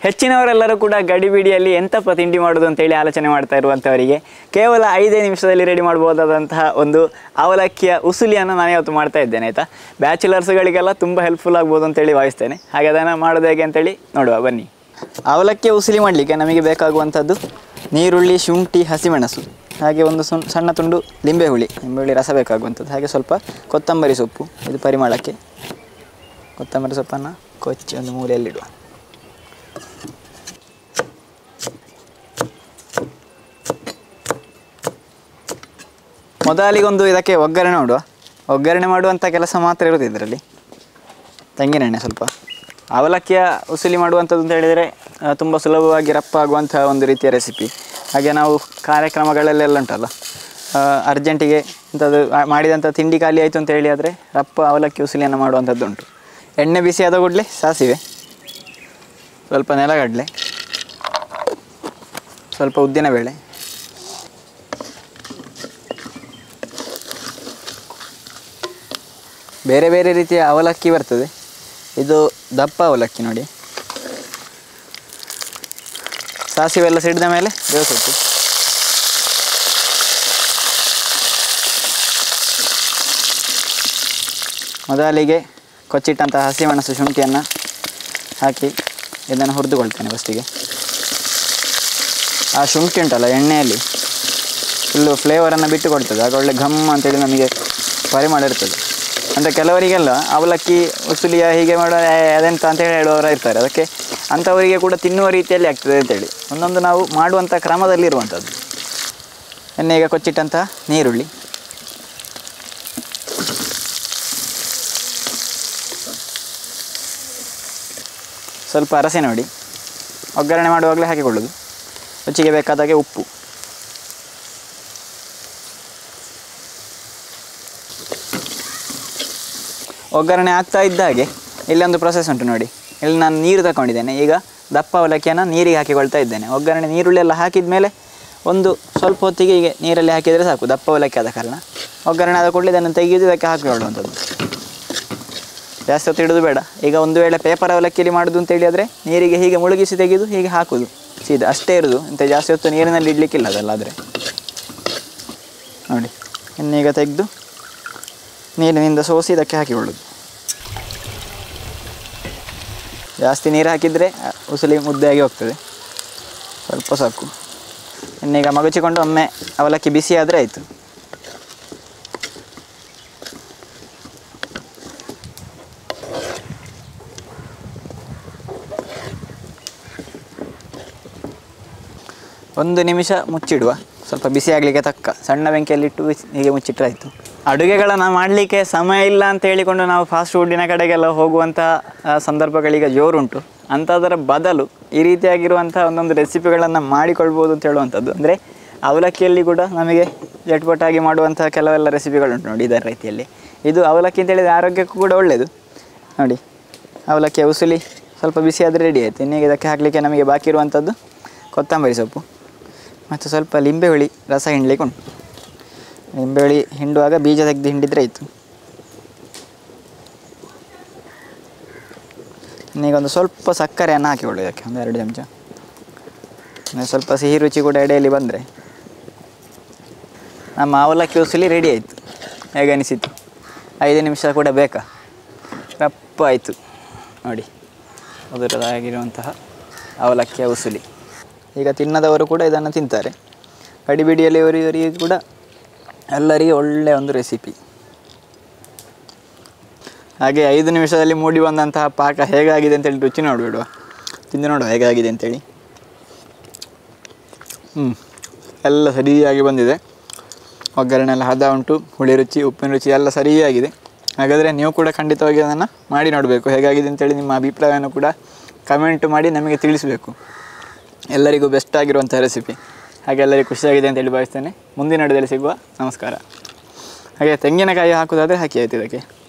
ಹೆಚ್ಚಿನವರೆಲ್ಲರೂ ಕೂಡ ಗಡಿಬಿಡಿಯಲ್ಲಿ ಎಂತಪ್ಪ ತಿಂಡಿ ಮಾಡೋದು ಅಂತೇಳಿ ಆಲೋಚನೆ ಮಾಡ್ತಾ ಇರುವಂಥವರಿಗೆ ಕೇವಲ ಐದೇ ನಿಮಿಷದಲ್ಲಿ ರೆಡಿ ಮಾಡ್ಬೋದಾದಂತಹ ಒಂದು ಅವಲಕ್ಕಿಯ ಉಸುಲಿಯನ್ನು ನಾನು ಇವತ್ತು ಮಾಡ್ತಾ ಇದ್ದೇನೆ ಆಯಿತಾ ಬ್ಯಾಚುಲರ್ಸ್ಗಳಿಗೆಲ್ಲ ತುಂಬ ಹೆಲ್ಪ್ಫುಲ್ ಆಗ್ಬೋದು ಅಂತೇಳಿ ಭಾವಿಸ್ತೇನೆ ಹಾಗೆ ಅದನ್ನು ಮಾಡೋದು ಹೇಗೆ ಅಂತೇಳಿ ನೋಡುವ ಬನ್ನಿ ಅವಲಕ್ಕಿಯ ಉಸುಲಿ ಮಾಡಲಿಕ್ಕೆ ನಮಗೆ ಬೇಕಾಗುವಂಥದ್ದು ನೀರುಳ್ಳಿ ಶುಂಠಿ ಹಸಿಮೆಣಸು ಹಾಗೆ ಒಂದು ಸುನ್ ಸಣ್ಣ ತುಂಡು ಲಿಂಬೆ ಹುಳಿ ಲಿಂಬೆ ಹುಳಿ ರಸ ಬೇಕಾಗುವಂಥದ್ದು ಹಾಗೆ ಸ್ವಲ್ಪ ಕೊತ್ತಂಬರಿ ಸೊಪ್ಪು ಇದು ಪರಿಮಳಕ್ಕೆ ಕೊತ್ತಂಬರಿ ಸೊಪ್ಪನ್ನು ಕೊಚ್ಚಿ ಒಂದು ಮೂಲೆಯಲ್ಲಿಡುವ ಮೊದಲಿಗೊಂದು ಇದಕ್ಕೆ ಒಗ್ಗರಣೆ ಮಾಡುವ ಒಗ್ಗರಣೆ ಮಾಡುವಂಥ ಕೆಲಸ ಮಾತ್ರ ಇರೋದು ಇದರಲ್ಲಿ ತೆಂಗಿನೆಣ್ಣೆ ಸ್ವಲ್ಪ ಅವಲಕ್ಕಿಯ ಉಸುಲಿ ಮಾಡುವಂಥದ್ದು ಅಂತ ಹೇಳಿದರೆ ತುಂಬ ಸುಲಭವಾಗಿ ರಪ್ಪ ಆಗುವಂಥ ಒಂದು ರೀತಿಯ ರೆಸಿಪಿ ಹಾಗೆ ನಾವು ಕಾರ್ಯಕ್ರಮಗಳಲ್ಲೆಲ್ಲ ಉಂಟಲ್ಲ ಅರ್ಜೆಂಟಿಗೆ ಇಂಥದ್ದು ಆ- ಮಾಡಿದಂಥ ತಿಂಡಿ ಖಾಲಿ ಆಯಿತು ಅಂತ ಹೇಳಿ ಆದರೆ ರಪ್ಪ ಅವಲಕ್ಕಿ ಉಸುಲಿಯನ್ನು ಮಾಡುವಂಥದ್ದು ಉಂಟು ಎಣ್ಣೆ ಬಿಸಿ ಆದ ಕೂಡಲೇ ಸಾಸಿವೆ ಸ್ವಲ್ಪ ನೆಲಗಡಲೆ ಸ್ವಲ್ಪ ಉದ್ದಿನಬೇಳೆ ಬೇರೆ ಬೇರೆ ರೀತಿಯ ಅವಲಕ್ಕಿ ಬರ್ತದೆ ಇದು ದಪ್ಪ ಅವಲಕ್ಕಿ ನೋಡಿ ಸಾಸಿವೆ ಎಲ್ಲ ಸಿಡಿದ ಮೇಲೆ ಬೇವಸೊಪ್ಪು ಮೊದಲಿಗೆ ಕೊಚ್ಚಿಟ್ಟಂತಹ ಹಸಿಮೆಣಸು ಶುಂಠಿಯನ್ನು ಹಾಕಿ ಇದನ್ನು ಹುರಿದುಕೊಳ್ತೇನೆ ಫಸ್ಟಿಗೆ ಆ ಶುಂಠಿ ಉಂಟಲ್ಲ ಎಣ್ಣೆಯಲ್ಲಿ ಫುಲ್ಲು ಫ್ಲೇವರನ್ನು ಬಿಟ್ಟು ಕೊಡ್ತದೆ ಆಗ ಒಳ್ಳೆ ಘಮ್ ಅಂತೇಳಿ ನಮಗೆ ಪರಿಮಳ ಇರ್ತದೆ ಅಂದರೆ ಕೆಲವರಿಗೆಲ್ಲ ಅವಲಕ್ಕಿ ಉಸುಲಿಯ ಹೀಗೆ ಮಾಡೋ ಏ, ಅದೆಂತ ಅಂತ ಹೇಳಿ ಹೇಳುವವರು ಇರ್ತಾರೆ ಅದಕ್ಕೆ ಅಂಥವರಿಗೆ ಕೂಡ ತಿನ್ನುವ ರೀತಿಯಲ್ಲಿ ಆಗ್ತದೆ ಅಂತೇಳಿ ಒಂದೊಂದು ನಾವು ಮಾಡುವಂಥ ಕ್ರಮದಲ್ಲಿ ಇರುವಂಥದ್ದು ಎಣ್ಣೆ ಈಗ ಕೊಚ್ಚಿಟ್ಟಂತಹ ನೀರುಳ್ಳಿ ಸ್ವಲ್ಪ ಅರಸೆ ನೋಡಿ ಒಗ್ಗರಣೆ ಮಾಡುವಾಗಲೇ ಹಾಕಿಕೊಳ್ಳೋದು ರುಚಿಗೆ ಬೇಕಾದಾಗೆ ಉಪ್ಪು ಒಗ್ಗರಣೆ ಆಗ್ತಾ ಇದ್ದ ಹಾಗೆ ಇಲ್ಲೊಂದು ಪ್ರೊಸೆಸ್ ಉಂಟು ನೋಡಿ ಇಲ್ಲಿ ನಾನು ನೀರು ತಗೊಂಡಿದ್ದೇನೆ ಈಗ ದಪ್ಪ ಅವಲಕ್ಕಿಯನ್ನು ನೀರಿಗೆ ಹಾಕಿಕೊಳ್ತಾ ಇದ್ದೇನೆ ಒಗ್ಗರಣೆ ನೀರುಳ್ಳಿ ಎಲ್ಲ ಹಾಕಿದ ಮೇಲೆ ಒಂದು ಸ್ವಲ್ಪ ಹೊತ್ತಿಗೆ ಹೀಗೆ ನೀರಲ್ಲಿ ಹಾಕಿದರೆ ಸಾಕು ದಪ್ಪ ಅವಲಕ್ಕಿ ಆದ ಕಾರಣ ಒಗ್ಗರಣೆ ಆದ ಕೂಡಲೇ ಇದನ್ನು ತೆಗೆದು ಇದಕ್ಕೆ ಹಾಕಿಕೊಳ್ಳುವಂಥದ್ದು ಜಾಸ್ತಿ ಹೊತ್ತು ಇಡೋದು ಬೇಡ ಈಗ ಒಂದು ವೇಳೆ ಪೇಪರ್ ಅವಲಕ್ಕಿಯಲ್ಲಿ ಮಾಡೋದು ಅಂತ ಹೇಳಿದರೆ ನೀರಿಗೆ ಹೀಗೆ ಮುಳುಗಿಸಿ ತೆಗೆದು ಹೀಗೆ ಹಾಕೋದು ಸೀದಾ ಅಷ್ಟೇ ಇರೋದು ಇಂಥ ಜಾಸ್ತಿ ಹೊತ್ತು ನೀರಿನಲ್ಲಿ ಇಡಲಿಕ್ಕಿಲ್ಲ ಅದಲ್ಲ ಆದರೆ ನೋಡಿ ಇನ್ನೀಗ ತೆಗೆದು ನೀರಿನಿಂದ ಸೋಸಿ ಇದಕ್ಕೆ ಹಾಕಿಕೊಳ್ಳೋದು ಜಾಸ್ತಿ ನೀರು ಹಾಕಿದರೆ ಅ, ಉಸುಲಿ ಮುದ್ದೆಯಾಗಿ ಹೋಗ್ತದೆ ಸ್ವಲ್ಪ ಸಾಕು ಇನ್ನೀಗ ಮಗುಚಿಕೊಂಡು ಒಮ್ಮೆ ಅವಲಕ್ಕಿ ಬಿಸಿ ಆದರೆ ಆಯಿತು ಒಂದು ನಿಮಿಷ ಮುಚ್ಚಿಡುವ ಸ್ವಲ್ಪ ಬಿಸಿ ಆಗಲಿಕ್ಕೆ ತಕ್ಕ ಸಣ್ಣ ಬೆಂಕಿಯಲ್ಲಿಟ್ಟು ಬಿಸಿ- ಹೀಗೆ ಮುಚ್ಚಿಟ್ರೆ ಆಯಿತು ಅಡುಗೆಗಳನ್ನು ಮಾಡಲಿಕ್ಕೆ ಸಮಯ ಇಲ್ಲ ಅಂತ ಹೇಳಿಕೊಂಡು ನಾವು ಫಾಸ್ಟ್ ಫುಡ್ಡಿನ ಕಡೆಗೆಲ್ಲ ಹೋಗುವಂಥ ಆ, ಸಂದರ್ಭಗಳೀಗ ಜೋರುಂಟು ಅಂಥದರ ಬದಲು ಈ ರೀತಿಯಾಗಿರುವಂಥ ಒಂದೊಂದು ರೆಸಿಪಿಗಳನ್ನು ಮಾಡಿಕೊಳ್ಬೋದು ಅಂತ ಹೇಳುವಂಥದ್ದು ಅಂದರೆ ಅವಲಕ್ಕಿಯಲ್ಲಿ ಕೂಡ ನಮಗೆ ಜಟ್ಪಟಾಗಿ ಮಾಡುವಂಥ ಕೆಲವೆಲ್ಲ ರೆಸಿಪಿಗಳುಂಟು ನೋಡಿ ಇದರ ರೀತಿಯಲ್ಲಿ ಇದು ಅವಲಕ್ಕಿ ಅಂತ ಹೇಳಿದರೆ ಆರೋಗ್ಯಕ್ಕೂ ಕೂಡ ಒಳ್ಳೆಯದು ನೋಡಿ ಅವಲಕ್ಕಿಯ ಉಸುಲಿ ಸ್ವಲ್ಪ ಬಿಸಿ ಆದರೆ ರೆಡಿ ಆಯಿತು ಇನ್ನೀಗ ಇದಕ್ಕೆ ಹಾಕಲಿಕ್ಕೆ ನಮಗೆ ಬಾಕಿ ಇರುವಂಥದ್ದು ಕೊತ್ತಂಬರಿ ಸೊಪ್ಪು ಮತ್ತು ಸ್ವಲ್ಪ ಲಿಂಬೆ ಹುಳಿ ರಸ ಹಿಂಡ್ಲಿಕ್ಕೆ ಉಂಟು ಲಿಂಬೆ ಹುಳಿ ಹಿಂಡುವಾಗ ಬೀಜ ತೆಗೆದು ಹಿಂಡಿದ್ರೆ ಆಯಿತು ಇನ್ನೀಗ ಒಂದು ಸ್ವಲ್ಪ ಸಕ್ಕರೆಯನ್ನು ಹಾಕಿಕೊಳ್ಳಿ ಇದಕ್ಕೆ ಒಂದು ಎರಡು ಚಮಚ ಆಮೇಲೆ ಸ್ವಲ್ಪ ಸಿಹಿ ರುಚಿ ಕೂಡ ಎಡೆಯಲ್ಲಿ ಬಂದರೆ ನಮ್ಮ ಅವಲಕ್ಕಿ ಉಸುಲಿ ರೆಡಿ ಆಯಿತು ಹೇಗೆ ಅನಿಸಿತು ಐದು ನಿಮಿಷ ಕೂಡ ಬೇಕಾ ರಪ್ಪ ಆಯಿತು ನೋಡಿ ಉದುರದಾಗಿರುವಂತಹ ಅವಲಕ್ಕಿಯ ಉಸುಲಿ ಈಗ ತಿನ್ನದವರು ಕೂಡ ಇದನ್ನು ತಿಂತಾರೆ ಕಡಿಬಿಡಿಯಲ್ಲಿ ಇವರಿಗೆ ಕೂಡ ಎಲ್ಲರಿಗೆ ಒಳ್ಳೆಯ ಒಂದು ರೆಸಿಪಿ ಹಾಗೆ ಐದು ನಿಮಿಷದಲ್ಲಿ ಮೂಡಿ ಬಂದಂತಹ ಪಾಕ ಹೇಗಾಗಿದೆ ಅಂತೇಳಿ ರುಚಿ ನೋಡಿಬಿಡುವ ತಿಂದು ನೋಡುವ ಹೇಗಾಗಿದೆ ಅಂತೇಳಿ ಹ್ಞೂ ಎಲ್ಲ ಸರಿಯಾಗಿ ಬಂದಿದೆ ಒಗ್ಗರಣೆ ಎಲ್ಲ ಹದ ಉಂಟು ಹುಳಿ ರುಚಿ ಉಪ್ಪಿನ ರುಚಿ ಎಲ್ಲ ಸರಿಯಾಗಿದೆ ಹಾಗಾದರೆ ನೀವು ಕೂಡ ಖಂಡಿತವಾಗಿ ಅದನ್ನು ಮಾಡಿ ನೋಡಬೇಕು ಹೇಗಾಗಿದೆ ಅಂತೇಳಿ ನಿಮ್ಮ ಅಭಿಪ್ರಾಯವನ್ನು ಕೂಡ ಕಮೆಂಟ್ ಮಾಡಿ ನಮಗೆ ತಿಳಿಸಬೇಕು ಎಲ್ಲರಿಗೂ ಬೆಸ್ಟ್ ಆಗಿರುವಂಥ ರೆಸಿಪಿ ಹಾಗೆ ಎಲ್ಲರಿಗೂ ಖುಷಿಯಾಗಿದೆ ಅಂತೇಳಿ ಭಾವಿಸ್ತೇನೆ ಮುಂದಿನ ವಿಡಿಯೋದಲ್ಲಿ ಸಿಗುವ ನಮಸ್ಕಾರ ಹಾಗೆ ತೆಂಗಿನಕಾಯಿ ಹಾಕೋದಾದರೆ ಹಾಕಿ ಆಯ್ತು ಇದಕ್ಕೆ